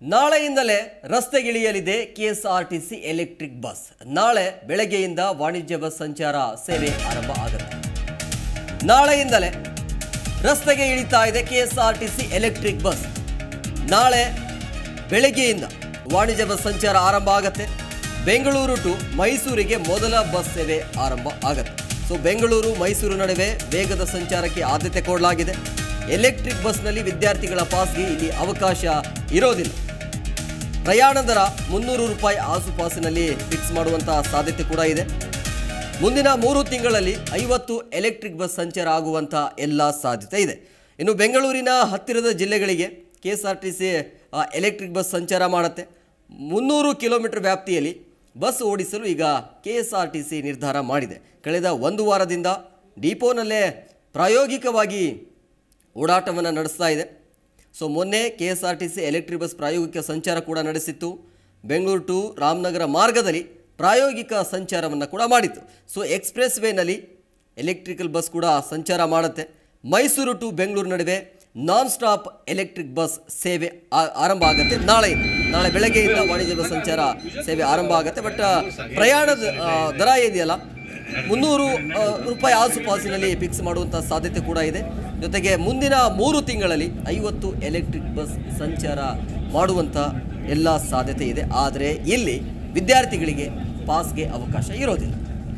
ನಾಳೆಯಿಂದಲೇ ರಸ್ತೆಗಿಳಿಯಲಿದೆ KSRTC electric bus ನಾಳೆ ಬೆಳಗ್ಗೆಯಿಂದ ವಾಣಿಜ್ಯ ಬಸ್ ಸಂಚಾರ ಸೇವೆ ಆರಂಭ ಆಗುತ್ತೆ ನಾಳೆಯಿಂದಲೇ ರಸ್ತೆಗೆ ಇಳಿತಾ ಇದೆ ಕೆಎಸ್ಆರ್ಟಿಸಿ ಎಲೆಕ್ಟ್ರಿಕ್ ಬಸ್ ನಾಳೆ ಬೆಳಗ್ಗೆಯಿಂದ ವಾಣಿಜ್ಯ ಬಸ್ ಸಂಚಾರ ಆರಂಭ ಆಗುತ್ತೆ ಬೆಂಗಳೂರು ಟು ಮೈಸೂರಿಗೆ ಮೊದಲ ಬಸ್ ಸೇವೆ ಆರಂಭ ಆಗುತ್ತೆ ಸೊ ಬೆಂಗಳೂರು ಮೈಸೂರು ನಡುವೆ ವೇಗದ ಸಂಚಾರಕ್ಕೆ ಆದ್ಯತೆ ಕೊಡಲಾಗಿದೆ ಎಲೆಕ್ಟ್ರಿಕ್ ಬಸ್ನಲ್ಲಿ ವಿದ್ಯಾರ್ಥಿಗಳ ಪಾಸ್ಗೆ ಇಲ್ಲಿ ಅವಕಾಶ ಇರೋದಿಲ್ಲ ಪ್ರಯಾಣ ದರ ಮುನ್ನೂರು ರೂಪಾಯಿ ಆಸುಪಾಸಿನಲ್ಲಿ ಫಿಕ್ಸ್ ಮಾಡುವಂತಹ ಸಾಧ್ಯತೆ ಕೂಡ ಇದೆ ಮುಂದಿನ ಮೂರು ತಿಂಗಳಲ್ಲಿ ಐವತ್ತು ಎಲೆಕ್ಟ್ರಿಕ್ ಬಸ್ ಸಂಚಾರ ಆಗುವಂಥ ಎಲ್ಲ ಸಾಧ್ಯತೆ ಇದೆ ಇನ್ನು ಬೆಂಗಳೂರಿನ ಹತ್ತಿರದ ಜಿಲ್ಲೆಗಳಿಗೆ K S R T C electric bus ಸಂಚಾರ ಮಾಡುತ್ತೆ ಮುನ್ನೂರು ಕಿಲೋಮೀಟರ್ ವ್ಯಾಪ್ತಿಯಲ್ಲಿ ಬಸ್ ಓಡಿಸಲು ಈಗ K S R T C ನಿರ್ಧಾರ ಮಾಡಿದೆ ಕಳೆದ ಒಂದು ವಾರದಿಂದ ಡಿಪೋನಲ್ಲೇ ಪ್ರಾಯೋಗಿಕವಾಗಿ ಓಡಾಟವನ್ನು ನಡೆಸ್ತಾ ಇದೆ ಸೊ ಮೊನ್ನೆ K S R T C electric bus ಪ್ರಾಯೋಗಿಕ ಸಂಚಾರ ಕೂಡ ನಡೆಸಿತ್ತು ಬೆಂಗಳೂರು ಟು ರಾಮನಗರ ಮಾರ್ಗದಲ್ಲಿ ಪ್ರಾಯೋಗಿಕ ಸಂಚಾರವನ್ನು ಕೂಡ ಮಾಡಿತ್ತು ಸೊ ಎಕ್ಸ್ಪ್ರೆಸ್ ವೇನಲ್ಲಿ ಎಲೆಕ್ಟ್ರಿಕಲ್ ಬಸ್ ಕೂಡ ಸಂಚಾರ ಮಾಡುತ್ತೆ ಮೈಸೂರು ಟು ಬೆಂಗಳೂರು ನಡುವೆ ನಾನ್ ಸ್ಟಾಪ್ ಎಲೆಕ್ಟ್ರಿಕ್ ಬಸ್ ಸೇವೆ ಆ- ಆರಂಭ ಆಗುತ್ತೆ ನಾಳೆಯಿಂದ ನಾಳೆ ಬೆಳಗ್ಗೆಯಿಂದ ವಾಣಿಜ್ಯ ಬಸ್ ಸಂಚಾರ ಸೇವೆ ಆರಂಭ ಆಗುತ್ತೆ ಬಟ್ ಪ್ರಯಾಣದ ಆ, ದರ ಇದೆಯಲ್ಲ ಮುನ್ನೂರು ಆ, ರೂಪಾಯಿ ಆಸುಪಾಸಿನಲ್ಲಿ ಫಿಕ್ಸ್ ಮಾಡುವಂಥ ಸಾಧ್ಯತೆ ಕೂಡ ಇದೆ ಜೊತೆಗೆ ಮುಂದಿನ ಮೂರು ತಿಂಗಳಲ್ಲಿ ಐವತ್ತು ಎಲೆಕ್ಟ್ರಿಕ್ ಬಸ್ ಸಂಚಾರ ಮಾಡುವಂಥ ಎಲ್ಲ ಸಾಧ್ಯತೆ ಇದೆ ಆದರೆ ಇಲ್ಲಿ ವಿದ್ಯಾರ್ಥಿಗಳಿಗೆ ಪಾಸ್ಗೆ ಅವಕಾಶ ಇರೋದಿಲ್ಲ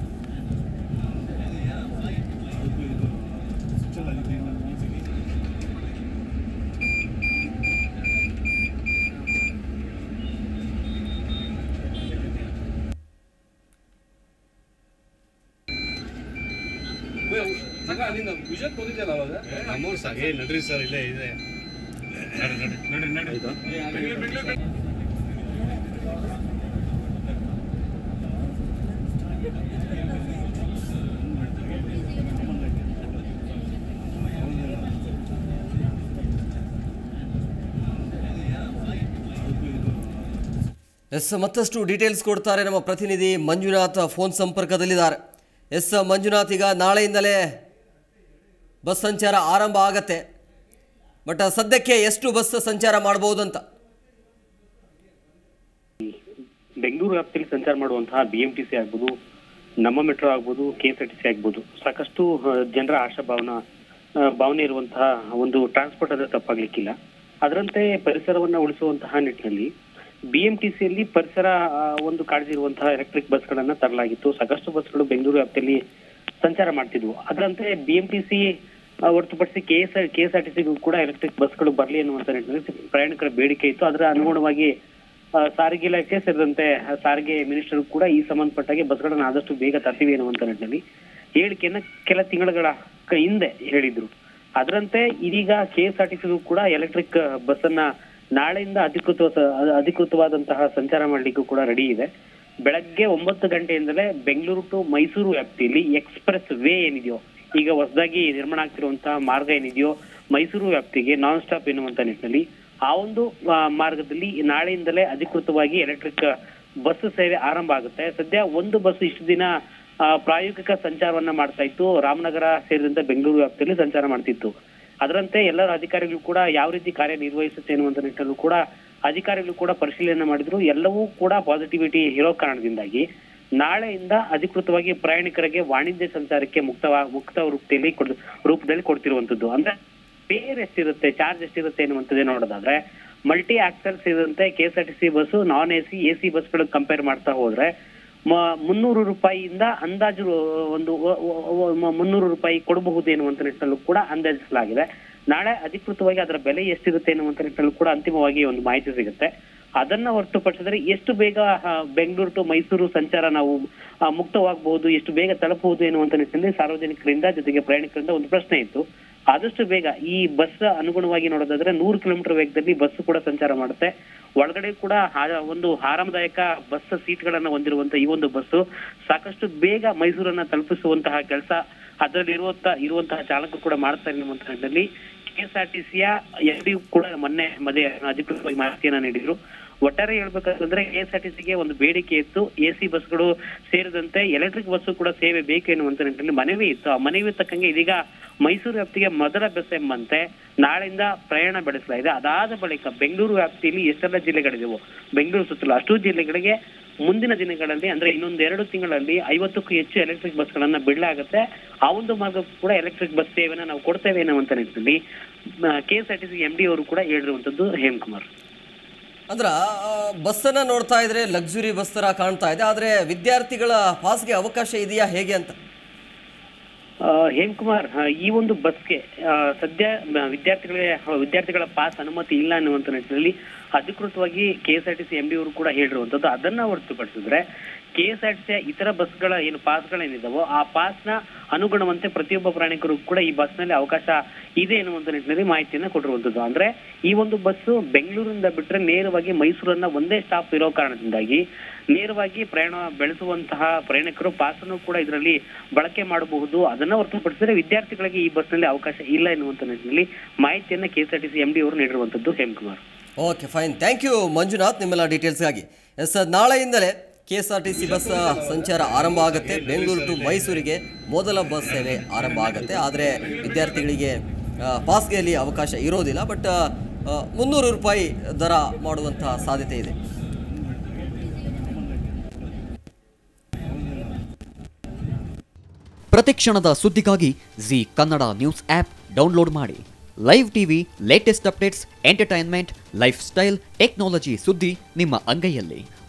ಮಗ ನಿನ್ನ ವಿಷನ್ ತೋರಿದ್ಯಲ್ಲ ಅವಾಗ ನಮ್ಮೂರು ಸರ್ ಏ ನಡ್ರಿ ಸರ್ ಇಲ್ಲೇ ಇದೆ ನಡ್ರಿ ನಡ್ರಿ ನಡ್ರಿ ಎಸ್ ಮತ್ತಷ್ಟು ಡೀಟೇಲ್ಸ್ ಕೊಡ್ತಾರೆ ನಮ್ಮ ಪ್ರತಿನಿಧಿ ಮಂಜುನಾಥ್ ಫೋನ್ ಸಂಪರ್ಕದಲ್ಲಿದ್ದಾರೆ ಎಸ್ ಮಂಜುನಾಥ್ ಈಗ ನಾಳೆಯಿಂದಲೇ ಬಸ್ ಸಂಚಾರ ಆರಂಭ ಆಗತ್ತೆ ಬಟ್ ಸದ್ಯಕ್ಕೆ ಎಷ್ಟು ಬಸ್ ಸಂಚಾರ ಮಾಡ್ಬೋದು ಅಂತ ಬೆಂಗಳೂರು ವ್ಯಾಪ್ತಿಯಲ್ಲಿ ಸಂಚಾರ ಮಾಡುವಂತಹ ಬಿಎಂಟಿಸಿ ಆಗ್ಬೋದು ನಮ್ಮ ಮೆಟ್ರೋ ಆಗ್ಬೋದು ಕೆಎಸ್ಆರ್ಟಿಸಿ ಆಗ್ಬೋದು ಸಾಕಷ್ಟು ಆ, ಜನರ ಆಶಾಭಾವನಾ ಆ, ಭಾವನೆ ಇರುವಂತಹ ಒಂದು ಟ್ರಾನ್ಸ್ಪೋರ್ಟ್ ಅದ ತಪ್ಪಾಗ್ಲಿಕ್ಕಿಲ್ಲ ಅದರಂತೆ ಪರಿಸರವನ್ನ ಉಳಿಸುವಂತಹ ನಿಟ್ಟಿನಲ್ಲಿ ಬಿಎಂಟಿಸಿಯಲ್ಲಿ ಪರಿಸರ ಆ, ಒಂದು ಕಾಳಜಿ ಇರುವಂತಹ ಎಲೆಕ್ಟ್ರಿಕ್ ಬಸ್ಗಳನ್ನ ತರಲಾಗಿತ್ತು ಸಾಕಷ್ಟು ಬಸ್ಗಳು ಬೆಂಗಳೂರು ವ್ಯಾಪ್ತಿಯಲ್ಲಿ ಸಂಚಾರ ಮಾಡ್ತಿದ್ವು ಅದರಂತೆ ಬಿಎಂಟಿಸಿ ಹೊರತುಪಡಿಸಿ ಕೆಎಸ್ ಕೆಎಸ್ಆರ್ಟಿಸಿಗೂ ಕೂಡ ಎಲೆಕ್ಟ್ರಿಕ್ ಬಸ್ಗಳು ಬರಲಿ ಅನ್ನುವಂತ ನಿಟ್ಟಿನಲ್ಲಿ ಪ್ರಯಾಣಿಕರ ಬೇಡಿಕೆ ಇತ್ತು ಅದರ ಅನುಗುಣವಾಗಿ ಆ, ಸಾರಿಗೆ ಇಲಾಖೆ ಸೇರಿದಂತೆ ಆ, ಸಾರಿಗೆ ಮಿನಿಸ್ಟರ್ ಕೂಡ ಈ ಸಂಬಂಧಪಟ್ಟಾಗೆ ಬಸ್ಗಳನ್ನ ಆದಷ್ಟು ಬೇಗ ತರ್ತೀವಿ ಅನ್ನುವಂತ ನಿಟ್ಟಿನಲ್ಲಿ ಹೇಳಿಕೆಯನ್ನ ಕೆಲ ತಿಂಗಳುಗಳ ಕ- ಹಿಂದೆ ಹೇಳಿದ್ರು ಅದರಂತೆ ಇದೀಗ ಕೆಎಸ್ಆರ್ಟಿಸಿಗೂ ಕೂಡ ಎಲೆಕ್ಟ್ರಿಕ್ ಬಸ್ ಅನ್ನ ನಾಳೆಯಿಂದ ಅಧಿಕೃತ ಅಧಿಕೃತವಾದಂತಹ ಸಂಚಾರ ಮಾಡ್ಲಿಕ್ಕೂ ಕೂಡ ರೆಡಿ ಇದೆ ಬೆಳಗ್ಗೆ ಒಂಬತ್ತು ಗಂಟೆಯಿಂದಲೇ ಬೆಂಗಳೂರು ಟು ಮೈಸೂರು ವ್ಯಾಪ್ತಿಯಲ್ಲಿ ಎಕ್ಸ್ಪ್ರೆಸ್ ವೇ ಏನಿದೆಯೋ ಈಗ ಹೊಸದಾಗಿ ನಿರ್ಮಾಣ ಆಗ್ತಿರುವಂತಹ ಮಾರ್ಗ ಏನಿದೆಯೋ ಮೈಸೂರು ವ್ಯಾಪ್ತಿಗೆ ನಾನ್ ಸ್ಟಾಪ್ ಎನ್ನುವಂತ ನಿಟ್ಟಿನಲ್ಲಿ ಆ ಒಂದು ಆ, ಮಾರ್ಗದಲ್ಲಿ ನಾಳೆಯಿಂದಲೇ ಅಧಿಕೃತವಾಗಿ ಎಲೆಕ್ಟ್ರಿಕ್ ಬಸ್ ಸೇವೆ ಆರಂಭ ಆಗುತ್ತೆ ಸದ್ಯ ಒಂದು ಬಸ್ ಇಷ್ಟು ದಿನ ಆ, ಪ್ರಾಯೋಗಿಕ ಸಂಚಾರವನ್ನ ಮಾಡ್ತಾ ಇತ್ತು ರಾಮನಗರ ಸೇರಿದಂತೆ ಬೆಂಗಳೂರು ವ್ಯಾಪ್ತಿಯಲ್ಲಿ ಸಂಚಾರ ಮಾಡ್ತಿತ್ತು ಅದರಂತೆ ಎಲ್ಲರ ಅಧಿಕಾರಿಗಳು ಕೂಡ ಯಾವ ರೀತಿ ಕಾರ್ಯನಿರ್ವಹಿಸುತ್ತೆ ಅನ್ನುವಂತ ನಿಟ್ಟಿನಲ್ಲೂ ಕೂಡ ಅಧಿಕಾರಿಗಳು ಕೂಡ ಪರಿಶೀಲನೆ ಮಾಡಿದ್ರು ಎಲ್ಲವೂ ಕೂಡ ಪಾಸಿಟಿವಿಟಿ ಇರೋ ಕಾರಣದಿಂದಾಗಿ ನಾಳೆಯಿಂದ ಅಧಿಕೃತವಾಗಿ ಪ್ರಯಾಣಿಕರಿಗೆ ವಾಣಿಜ್ಯ ಸಂಚಾರಕ್ಕೆ ಮುಕ್ತವಾ ಮುಕ್ತ ರೂಪದಲ್ಲಿ ಕೊಡ್- ರೂಪದಲ್ಲಿ ಕೊಡ್ತಿರುವಂತದ್ದು ಅಂದ್ರೆ ಬೇರೆ ಎಷ್ಟಿರುತ್ತೆ ಚಾರ್ಜ್ ಎಷ್ಟಿರುತ್ತೆ ಅನ್ನುವಂಥದ್ದೇ ನೋಡೋದಾದ್ರೆ ಮಲ್ಟಿ ಆಕ್ಸಲ್ ಸೇರಿದಂತೆ K S R T C bus non A C A C ಬಸ್ಗಳು ಕಂಪೇರ್ ಮಾಡ್ತಾ ಹೋದ್ರೆ ಮ- ಮುನ್ನೂರು ರೂಪಾಯಿಯಿಂದ ಅಂದಾಜು ಒಂದು ಒ- ಒ- ಒ- ಮ- ಮುನ್ನೂರು ರೂಪಾಯಿ ಕೊಡಬಹುದು ಎನ್ನುವಂತ ನಿಟ್ಟಿನಲ್ಲೂ ಕೂಡ ಅಂದಾಜಿಸಲಾಗಿದೆ ನಾಳೆ ಅಧಿಕೃತವಾಗಿ ಅದರ ಬೆಲೆ ಎಷ್ಟಿರುತ್ತೆ ಎನ್ನುವಂತ ನಿಟ್ಟಿನಲ್ಲೂ ಕೂಡ ಅಂತಿಮವಾಗಿ ಒಂದು ಮಾಹಿತಿ ಸಿಗುತ್ತೆ ಅದನ್ನ ಹೊರತುಪಡಿಸಿದ್ರೆ ಎಷ್ಟು ಬೇಗ ಆ, ಬೆಂಗಳೂರು ಟು ಮೈಸೂರು ಸಂಚಾರ ನಾವು ಆ, ಮುಕ್ತವಾಗಬಹುದು ಎಷ್ಟು ಬೇಗ ತಲುಪಬಹುದು ಎನ್ನುವಂತ ನಿಟ್ಟಿನಲ್ಲಿ ಸಾರ್ವಜನಿಕರಿಂದ ಜೊತೆಗೆ ಪ್ರಯಾಣಿಕರಿಂದ ಒಂದು ಪ್ರಶ್ನೆ ಇತ್ತು ಆದಷ್ಟು ಬೇಗ ಈ ಬಸ್ ಅನುಗುಣವಾಗಿ ನೋಡೋದಾದ್ರೆ ನೂರು ಕಿಲೋಮೀಟರ್ ವೇಗದಲ್ಲಿ ಬಸ್ ಕೂಡ ಸಂಚಾರ ಮಾಡುತ್ತೆ ಒಳಗಡೆ ಕೂಡ ಆ- ಒಂದು ಆರಾಮದಾಯಕ ಬಸ್ ಸೀಟ್ಗಳನ್ನ ಹೊಂದಿರುವಂತ ಈ ಒಂದು ಬಸ್ಸು ಸಾಕಷ್ಟು ಬೇಗ ಮೈಸೂರನ್ನ ತಲುಪಿಸುವಂತಹ ಕೆಲಸ ಅದರಲ್ಲಿ ಇರುವಂತ ಇರುವಂತಹ ಚಾಲಕರು ಕೂಡ ಮಾಡ್ತಾರೆ ಎನ್ನುವಂತ ನಿಟ್ಟಿನಲ್ಲಿ ಕೆಎಸ್ಆರ್ಟಿಸಿಯ ಎಲ್ ಡಿ ಕೂಡ ಮೊನ್ನೆ ಮಧ್ಯೆ ಅಧಿಕೃತವಾಗಿ ಮಾಹಿತಿಯನ್ನ ನೀಡಿದ್ರು ಒಟ್ಟಾರೆ ಹೇಳ್ಬೇಕಂತಂದ್ರೆ ಕೆಎಸ್ಆರ್ಟಿಸಿಗೆ ಒಂದು ಬೇಡಿಕೆ ಇತ್ತು ಎ ಸಿ ಬಸ್ಗಳು ಸೇರಿದಂತೆ ಎಲೆಕ್ಟ್ರಿಕ್ ಬಸ್ಸು ಕೂಡ ಸೇವೆ ಬೇಕು ಎನ್ನುವಂತ ನಿಟ್ಟಿನಲ್ಲಿ ಮನವಿ ಇತ್ತು ಆ ಮನವಿ ತಕ್ಕಂಗೆ ಇದೀಗ ಮೈಸೂರು ವ್ಯಾಪ್ತಿಗೆ ಮೊದಲ ಬಸ್ ಎಂಬಂತೆ ನಾಳೆಯಿಂದ ಪ್ರಯಾಣ ಬೆಳೆಸಲಾಗಿದೆ ಅದಾದ ಬಳಿಕ ಬೆಂಗಳೂರು ವ್ಯಾಪ್ತಿಯಲ್ಲಿ ಎಷ್ಟೆಲ್ಲ ಜಿಲ್ಲೆಗಳಿದೆವು ಬೆಂಗಳೂರು ಸುತ್ತಲೂ ಅಷ್ಟು ಜಿಲ್ಲೆಗಳಿಗೆ ಮುಂದಿನ ದಿನಗಳಲ್ಲಿ ಅಂದ್ರೆ ಇನ್ನೊಂದು ಎರಡು ತಿಂಗಳಲ್ಲಿ ಐವತ್ತಕ್ಕೂ ಹೆಚ್ಚು ಎಲೆಕ್ಟ್ರಿಕ್ ಬಸ್ಗಳನ್ನ ಬಿಡಲಾಗುತ್ತೆ ಆ ಒಂದು ಮಾರ್ಗ ಕೂಡ ಎಲೆಕ್ಟ್ರಿಕ್ ಬಸ್ ಸೇವೆನ ನಾವು ಕೊಡ್ತೇವೆ ಅನ್ನುವಂತ ನಿಟ್ಟಿನಲ್ಲಿ K S R T C M D ಅವರು ಕೂಡ ಹೇಳಿರುವಂತದ್ದು ಹೇಮಕುಮಾರ್ ಅಂದ್ರೆ ಬಸ್ಸನ್ನ ನೋಡ್ತಾ ಇದ್ರೆ ಲಕ್ಸುರಿ ಬಸ್ ತರ ಕಾಣ್ತಾ ಇದೆ ಆದ್ರೆ ವಿದ್ಯಾರ್ಥಿಗಳ ಪಾಸ್ಗೆ ಅವಕಾಶ ಇದೆಯಾ ಹೇಗೆ ಅಂತ ಆ, ಹೇಮಕುಮಾರ್ ಆ, ಈ ಒಂದು ಬಸ್ಗೆ ಆ, ಸದ್ಯ ಮ- ವಿದ್ಯಾರ್ಥಿಗಳಿಗೆ ಆ, ವಿದ್ಯಾರ್ಥಿಗಳ ಪಾಸ್ ಅನುಮತಿ ಇಲ್ಲ ಅನ್ನುವಂತ ನಿಟ್ಟಿನಲ್ಲಿ ಅಧಿಕೃತವಾಗಿ K S R T C M D ಅವರು ಕೂಡ ಹೇಳಿರುವಂತದ್ದು ಅದನ್ನ ಹೊರತುಪಡಿಸಿದ್ರೆ K S R T C ಇತರ ಬಸ್ಗಳ ಏನು ಪಾಸ್ಗಳೇನಿದಾವೋ ಆ ಪಾಸ್ನ ಅನುಗುಣವಂತೆ ಪ್ರತಿಯೊಬ್ಬ ಪ್ರಯಾಣಿಕರು ಕೂಡ ಈ ಬಸ್ನಲ್ಲಿ ಅವಕಾಶ ಇದೆ ಎನ್ನುವಂತ ನಿಟ್ಟಿನಲ್ಲಿ ಮಾಹಿತಿಯನ್ನ ಕೊಟ್ಟಿರುವಂತದ್ದು ಅಂದ್ರೆ ಈ ಒಂದು ಬಸ್ ಬೆಂಗಳೂರಿಂದ ಬಿಟ್ರೆ ನೇರವಾಗಿ ಮೈಸೂರನ್ನ ಒಂದೇ ಸ್ಟಾಪ್ ಇರೋ ಕಾರಣದಿಂದಾಗಿ ನೇರವಾಗಿ ಪ್ರಯಾಣ ಬೆಳೆಸುವಂತಹ ಪ್ರಯಾಣಿಕರು ಪಾಸ್ ಅನ್ನು ಕೂಡ ಇದರಲ್ಲಿ ಬಳಕೆ ಮಾಡಬಹುದು ಅದನ್ನ ಹೊರತುಪಡಿಸಿದ್ರೆ ವಿದ್ಯಾರ್ಥಿಗಳಿಗೆ ಈ ಬಸ್ನಲ್ಲಿ ಅವಕಾಶ ಇಲ್ಲ ಎನ್ನುವಂತ ನಿಟ್ಟಿನಲ್ಲಿ ಮಾಹಿತಿಯನ್ನ ಕೆಎಸ್ಆರ್ಟಿಸಿ ಎಂ ಡಿ ಅವರು ನೀಡಿರುವಂತದ್ದು Hemakumar okay fine thank you Manjunath ನಿಮ್ಮೆಲ್ಲ ಡೀಟೇಲ್ಸ್ಗಾಗಿ ಎಸ್ ನಾಳೆಯಿಂದಲೇ K S R T C bus ಸಂಚಾರ ಆರಂಭ ಆಗುತ್ತೆ ಬೆಂಗಳೂರು ಟು ಮೈಸೂರಿಗೆ ಮೊದಲ ಬಸ್ ಸೇವೆ ಆರಂಭ ಆಗುತ್ತೆ ಆದರೆ ವಿದ್ಯಾರ್ಥಿಗಳಿಗೆ ಆ, ಪಾಸ್ಗೆ ಅಲ್ಲಿ ಅವಕಾಶ ಇರೋದಿಲ್ಲ ಬಟ್ ಮುನ್ನೂರು ರೂಪಾಯಿ ದರ ಮಾಡುವಂತಹ ಸಾಧ್ಯತೆ ಇದೆ ಪ್ರತಿಕ್ಷಣದ ಸುದ್ದಿಗಾಗಿ Zee Kannada news app download ಮಾಡಿ live TV latest updates entertainment life style technology ಸುದ್ದಿ ನಿಮ್ಮ ಅಂಗೈಯಲ್ಲಿ